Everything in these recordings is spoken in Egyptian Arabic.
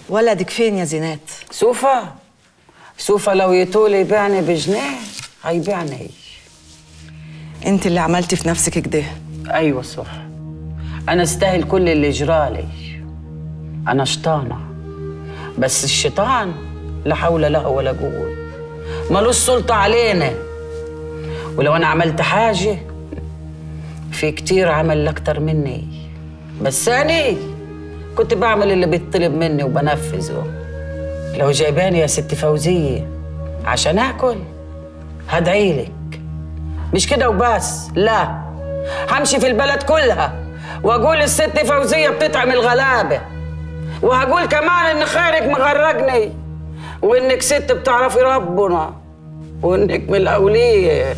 ولدك فين يا زينات سوفا سوفا لو يطول يبيعني بجنيه هيبيعني انت اللي عملتي في نفسك كده ايوه صح انا استاهل كل اللي جرالي انا شيطانه بس الشيطان لا حول له ولا قوه ملوش سلطه علينا ولو انا عملت حاجه في كتير عمل اكتر مني بس أنا كنت بعمل اللي بيطلب مني وبنفذه لو جايباني يا ست فوزية عشان آكل هدعيلك مش كده وبس لا همشي في البلد كلها واقول الست فوزية بتطعم الغلابة وهقول كمان ان خيرك مغرقني وانك ست بتعرفي ربنا وانك من الاولياء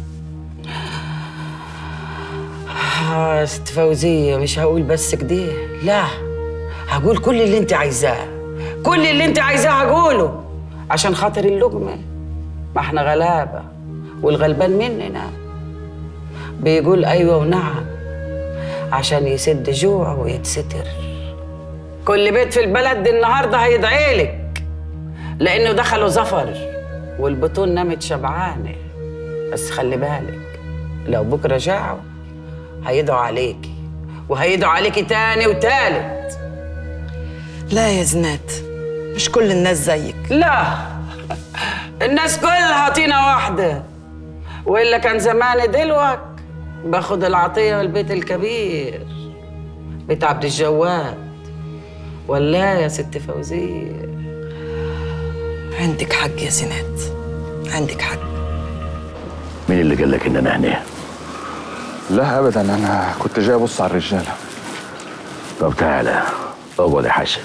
آه يا ست فوزية مش هقول بس كده لا هقول كل اللي انت عايزاه كل اللي انت عايزاه هقوله عشان خاطر اللقمة ما احنا غلابة والغلبان مننا بيقول ايوه ونعم عشان يسد جوعه ويتستر كل بيت في البلد دي النهارده هيدعيلك لانه دخلوا زفر والبطون نامت شبعانه بس خلي بالك لو بكره جاعوا هيدعوا عليكي وهيدعوا عليكي تاني وتالت لا يا زينات مش كل الناس زيك لا الناس كلها طينة واحدة وإلا كان زماني دلوك باخد العطية من البيت الكبير بيت عبد الجواد ولا يا ست فوزية عندك حق يا زينات عندك حق مين اللي قال لك ان انا هنا؟ لا ابدا انا كنت جاي ابص على الرجاله طب تعالى اقعد يا حسن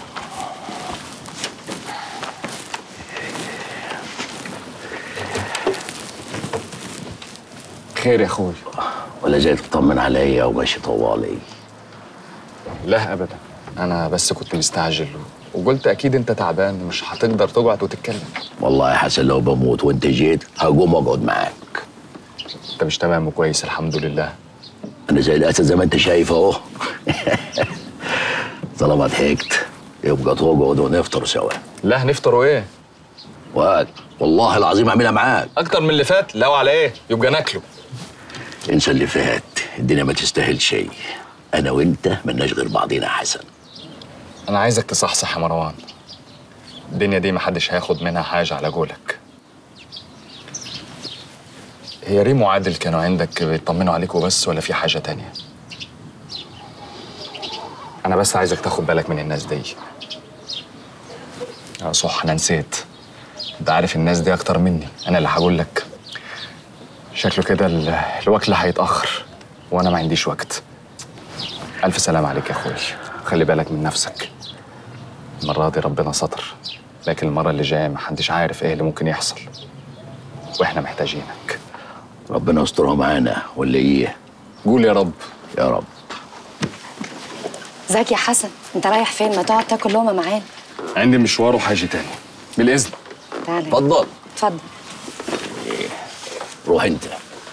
خير يا اخوي ولا جاي تطمن عليا وماشي طوالي لا ابدا انا بس كنت مستعجل وقلت اكيد انت تعبان مش هتقدر تقعد وتتكلم والله يا حسن لو بموت وانت جيت هقوم اقعد معاك انت مش تمام وكويس الحمد لله انا زي الاسد زي ما انت شايف اهو طالما ضحكت يبقى تقعد ونفطر سوا لا هنفطروا ايه وقت والله العظيم اعملها معاك اكتر من اللي فات لو على ايه يبقى ناكله انسى اللي فات الدنيا ما تستاهل شيء انا وانت ملناش غير بعضينا يا حسن انا عايزك تصحصح يا مروان الدنيا دي محدش هياخد منها حاجه على قولك هي ريم وعادل كانوا عندك بيطمنوا عليك وبس ولا في حاجه تانية انا بس عايزك تاخد بالك من الناس دي اه صح انا نسيت انت عارف الناس دي اكتر مني انا اللي هقول لك شكله كده ال- الوكل هيتاخر وانا ما عنديش وقت الف سلام عليك يا اخوي خلي بالك من نفسك المره دي ربنا ستر لكن المره اللي جايه محدش عارف ايه اللي ممكن يحصل واحنا محتاجينك ربنا يسترها معانا ولا ايه قول يا رب يا رب ازيك يا حسن انت رايح فين ما تقعد تاكل لقمه معانا عندي مشوار وحاجه تاني بالاذن تعالى اتفضل اتفضل روح انت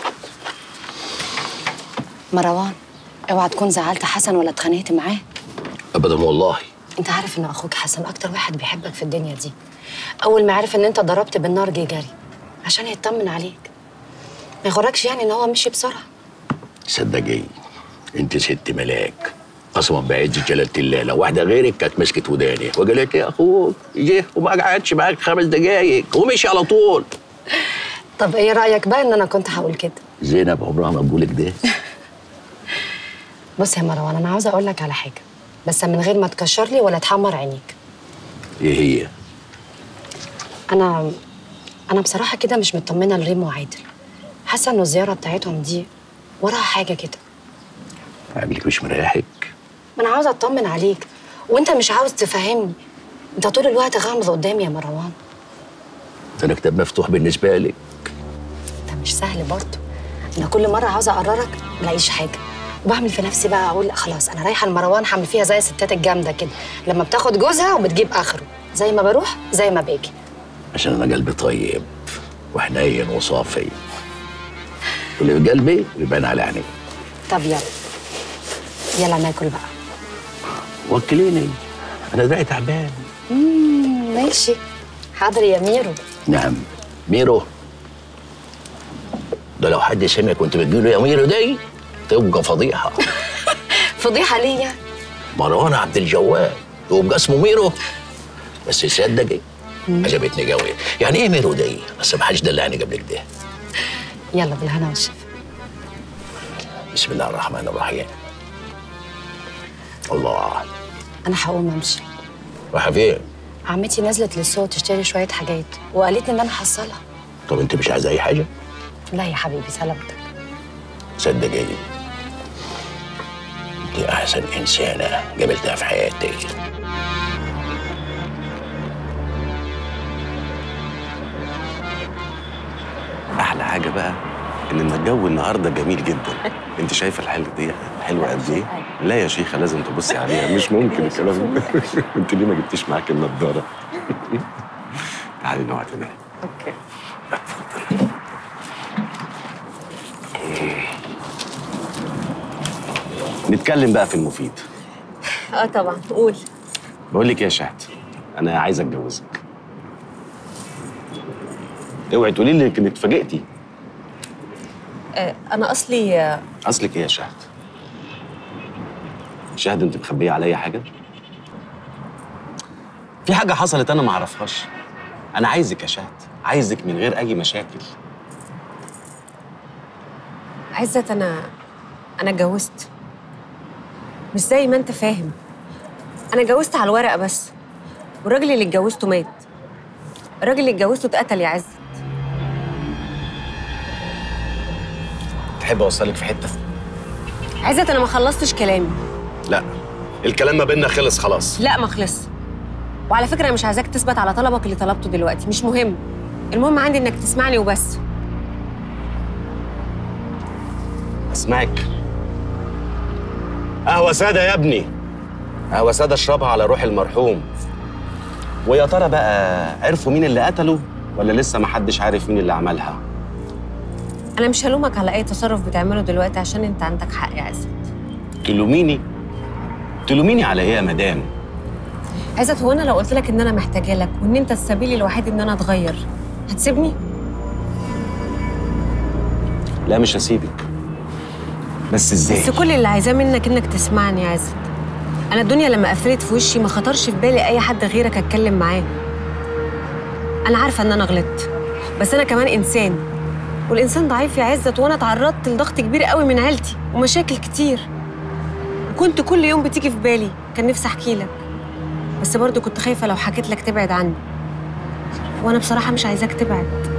مروان اوعى تكون زعلت حسن ولا اتخانقت معاه ابدا والله انت عارف ان اخوك حسن اكتر واحد بيحبك في الدنيا دي اول ما عرف ان انت ضربت بالنار جه جري عشان يطمن عليك ما يغركش يعني ان هو مشي بسرعه صدقي انت ست ملاك قسما بعز جلالة الله لو واحدة غيرك كانت مسكت وداني وقالت يا اخوك جه وما قعدش معاك خمس دقايق ومشي على طول طب ايه رايك بقى ان انا كنت هقول كده زينب عمرها ما بقولك ده بص يا مروان انا عاوزه اقول لك على حاجه بس من غير ما تكشر لي ولا تحمر عينيك ايه هي انا انا بصراحه كده مش مطمنه لريم وعادل حاسه ان الزياره بتاعتهم دي وراها حاجه كده عقلك مش مريحك ما انا عاوزه اطمن عليك وانت مش عاوز تفهمني انت طول الوقت غامض قدامي يا مروان ده انا كتاب مفتوح بالنسبة لك ده مش سهل برضه انا كل مره عاوزه اقررك ملاقيش حاجه وبعمل في نفسي بقى اقول خلاص انا رايحه لمروان هعمل فيها زي الستات الجامده كده لما بتاخد جوزها وبتجيب اخره زي ما بروح زي ما باجي عشان انا قلبي طيب وحنين وصافي واللي في قلبي بيبان على عيني طب يلا يلا ناكل بقى وكليني انا دراعي تعبان مم، ماشي حاضر يا ميرو نعم ميرو ده لو حد سمع كنت بتقول يا ميرو دي تبقى فضيحه فضيحه ليا مروان عبد الجواد يبقى اسمه ميرو بس صدقي عجبتني قوي يعني ايه ميرو دي بس ما حدش دلعني قبل كده يلا بالهنا والشفا بسم الله الرحمن الرحيم الله انا هقوم امشي رايحه فين عمتي نزلت للسوق تشتري شويه حاجات وقالت لي ان انا احصلها طب انت مش عايزه اي حاجه لا يا حبيبي سلامتك صدقي دي احسن انسانه قابلتها في حياتي احلى حاجه بقى ان الجو النهارده جميل جدا انت شايفه الحلو دي حلوه قد ايه لا يا شيخه لازم تبصي عليها مش ممكن الكلام ده انت ليه ما جبتيش معاك النضاره تعالي نقعد هنا اوكي نتكلم بقى في المفيد اه طبعا قول بقول لك يا شهد انا عايز اتجوزك اوعي تقولي لي انك اتفاجئتي آه انا اصلي آه اصلك ايه يا شهد شهد انت مخبيه عليا حاجه في حاجه حصلت انا ما اعرفهاش انا عايزك يا شهد عايزك من غير اي مشاكل عزت انا انا اتجوزت مش زي ما انت فاهم انا اتجوزت على الورقه بس والراجل اللي اتجوزته مات الراجل اللي اتجوزته اتقتل يا عزت تحب اوصلك في حته عزت انا ما خلصتش كلامي لا الكلام ما بيننا خلص خلاص لا ما خلص وعلى فكره انا مش عايزاك تثبت على طلبك اللي طلبته دلوقتي مش مهم المهم عندي انك تسمعني وبس اسمعك قهوه ساده يا ابني قهوه ساده اشربها على روح المرحوم ويا ترى بقى عرفوا مين اللي قتله ولا لسه ما حدش عارف مين اللي عملها انا مش هلومك على اي تصرف بتعمله دلوقتي عشان انت عندك حق يا عزت تلوميني تلوميني على ايه يا مدام عزت هو انا لو قلت لك ان انا محتاجه لك وان انت السبيل الوحيد ان انا اتغير هتسيبني لا مش هسيبك بس ازاي بس كل اللي عايزاه منك انك تسمعني يا عزت انا الدنيا لما قفلت في وشي ما خطرش في بالي اي حد غيرك اتكلم معاه انا عارفه ان انا غلطت بس انا كمان انسان والانسان ضعيف يا عزت وانا اتعرضت لضغط كبير قوي من عيلتي ومشاكل كتير وكنت كل يوم بتيجي في بالي كان نفسي احكي لك بس برضه كنت خايفه لو حكيت لك تبعد عني وانا بصراحه مش عايزاك تبعد